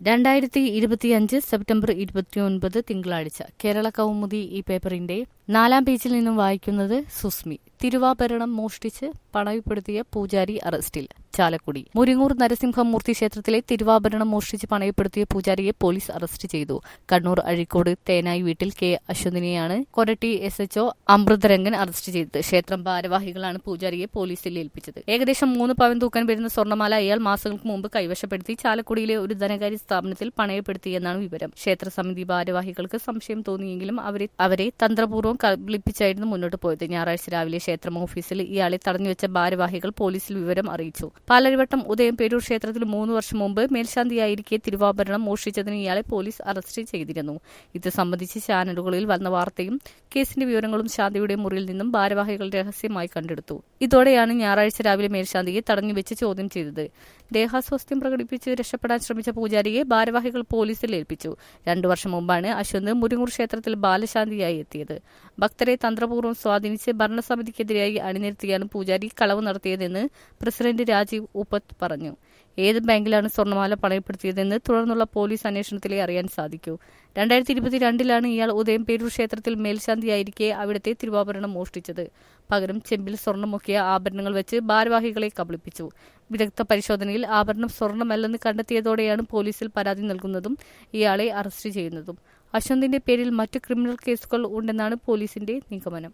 രണ്ടായിരത്തി ഇരുപത്തിയഞ്ച് സെപ്റ്റംബർ ഇരുപത്തിയൊൻപത് തിങ്കളാഴ്ച കേരള കൗമുദി ഈ പേപ്പറിന്റെ നാലാം പേജിൽ നിന്നും വായിക്കുന്നത് സുസ്മി തിരുവാഭരണം മോഷ്ടിച്ച് പണയപ്പെടുത്തിയ പൂജാരി അറസ്റ്റിൽ ചാലക്കുടി മുരിങ്ങൂർ നരസിംഹമൂർത്തി ക്ഷേത്രത്തിലെ തിരുവാഭരണം മോഷ്ടിച്ച് പണയപ്പെടുത്തിയ പൂജാരിയെ പോലീസ് അറസ്റ്റ് ചെയ്തു കണ്ണൂർ അഴീക്കോട് തേനായി വീട്ടിൽ കെ അശ്വതിനെയാണ് Koratty S HO Amritharangan arrest ചെയ്തത് ക്ഷേത്രം ഭാരവാഹികളാണ് പൂജാരിയെ പോലീസിൽ ഏൽപ്പിച്ചത് ഏകദേശം മൂന്ന് പവൻ തൂക്കാൻ വരുന്ന സ്വർണ്ണമാല അയാൾ മാസങ്ങൾക്ക് മുമ്പ് കൈവശപ്പെടുത്തി ചാലക്കുടിയിലെ ഒരു ധനകാര്യ സ്ഥാപനത്തിൽ പണയപ്പെടുത്തിയെന്നാണ് വിവരം ക്ഷേത്ര സമിതി ഭാരവാഹികൾക്ക് സംശയം തോന്നിയെങ്കിലും അവരെ അവരെ തന്ത്രപൂർവ്വം കബളിപ്പിച്ചായിരുന്നു മുന്നോട്ട് പോയത് ഞായറാഴ്ച രാവിലെ ക്ഷേത്രം ഓഫീസിൽ ഇയാളെ തടഞ്ഞുവെച്ച ഭാരവാഹികൾ പോലീസിൽ വിവരം അറിയിച്ചു പാലരിവട്ടം ഉദയം പേരൂർ ക്ഷേത്രത്തിൽ മൂന്ന് വർഷം മുമ്പ് മേൽശാന്തിയായിരിക്കെ തിരുവാഭരണം മോഷ്ടിച്ചതിന് ഇയാളെ പോലീസ് അറസ്റ്റ് ചെയ്തിരുന്നു ഇത് സംബന്ധിച്ച് ചാനലുകളിൽ വന്ന വാർത്തയും കേസിന്റെ വിവരങ്ങളും ശാന്തിയുടെ മുറിയിൽ നിന്നും ഭാരവാഹികൾ രഹസ്യമായി കണ്ടെടുത്തു ഇതോടെയാണ് ഞായറാഴ്ച രാവിലെ മേൽശാന്തിയെ തടഞ്ഞുവെച്ച് ചോദ്യം ചെയ്തത് ദേഹാസ്വാസ്ഥ്യം പ്രകടിപ്പിച്ച് രക്ഷപ്പെടാൻ ശ്രമിച്ച പൂജാരിയെ ഭാരവാഹികൾ പോലീസിൽ ഏൽപ്പിച്ചു രണ്ടു വർഷം മുമ്പാണ് അശ്വന്ത് മുരിങ്ങൂർ ക്ഷേത്രത്തിൽ ബാലശാന്തിയായി എത്തിയത് ഭക്തരെ തന്ത്രപൂർവ്വം സ്വാധീനിച്ച് ഭരണസമിതിക്കെതിരായി അണിനിരത്തിയാണ് പൂജാരി കളവ് നടത്തിയതെന്ന് പ്രസിഡന്റ് രാജീവ് ഉപത് പറഞ്ഞു ഏത് ബാങ്കിലാണ് സ്വർണ്ണമാല പണയപ്പെടുത്തിയതെന്ന് തുടർന്നുള്ള പോലീസ് അന്വേഷണത്തിലേ അറിയാൻ സാധിക്കൂ രണ്ടായിരത്തി ഇരുപത്തിരണ്ടിലാണ് ഇയാൾ ഉദയം പേരൂർ ക്ഷേത്രത്തിൽ മേൽശാന്തിയായിരിക്കെ അവിടുത്തെ തിരുവാഭരണം മോഷ്ടിച്ചത് പകരം ചെമ്പിൽ സ്വർണ്ണമൊക്കിയ ആഭരണങ്ങൾ വെച്ച് ഭാരവാഹികളെ കബളിപ്പിച്ചു വിദഗ്ധ പരിശോധനയിൽ ആഭരണം സ്വർണ്ണമല്ലെന്ന് കണ്ടെത്തിയതോടെയാണ് പോലീസിൽ പരാതി നൽകുന്നതും ഇയാളെ അറസ്റ്റ് ചെയ്യുന്നതും അശ്വന്തിന്റെ പേരിൽ മറ്റു ക്രിമിനൽ കേസുകൾ ഉണ്ടെന്നാണ് പോലീസിന്റെ നിഗമനം